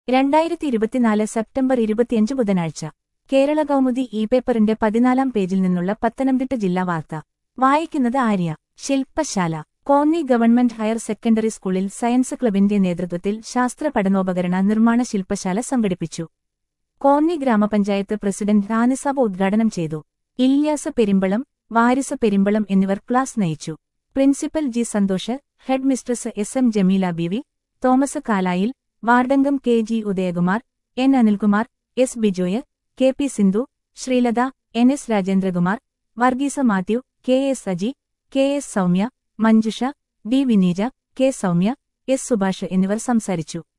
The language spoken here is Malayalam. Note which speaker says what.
Speaker 1: രണ്ടായിരത്തി ഇരുപത്തിനാല് സെപ്റ്റംബർ ഇരുപത്തിയഞ്ച് ബുധനാഴ്ച കേരള കൗമുദി ഇ പേപ്പറിന്റെ പതിനാലാം പേജിൽ നിന്നുള്ള പത്തനംതിട്ട ജില്ലാ വാർത്ത വായിക്കുന്നത് ആര്യ ശില്പശാല കോന്നി ഗവൺമെന്റ് ഹയർ സെക്കൻഡറി സ്കൂളിൽ സയൻസ് ക്ലബിന്റെ നേതൃത്വത്തിൽ ശാസ്ത്ര പഠനോപകരണ നിർമ്മാണ ശില്പശാല സംഘടിപ്പിച്ചു കോന്നി ഗ്രാമപഞ്ചായത്ത് പ്രസിഡന്റ് ധാനസഭ ഉദ്ഘാടനം ചെയ്തു ഇല്യാസ പെരിമ്പളം വാരിസ പെരിമ്പളം എന്നിവർ ക്ലാസ് നയിച്ചു principal G Santhosh head mistress S M Jameela Beevi Thomas Kalayil വാർഡംഗം K G Udayakumar N Anilkumar S Bijoy K P Sindhu Sreelatha N S Rajendrakumar Varghese Mathew K S Aji K S Soumya Manjusha D Vineeja K Soumya S Subhash എന്നിവർ സംസാരിച്ചു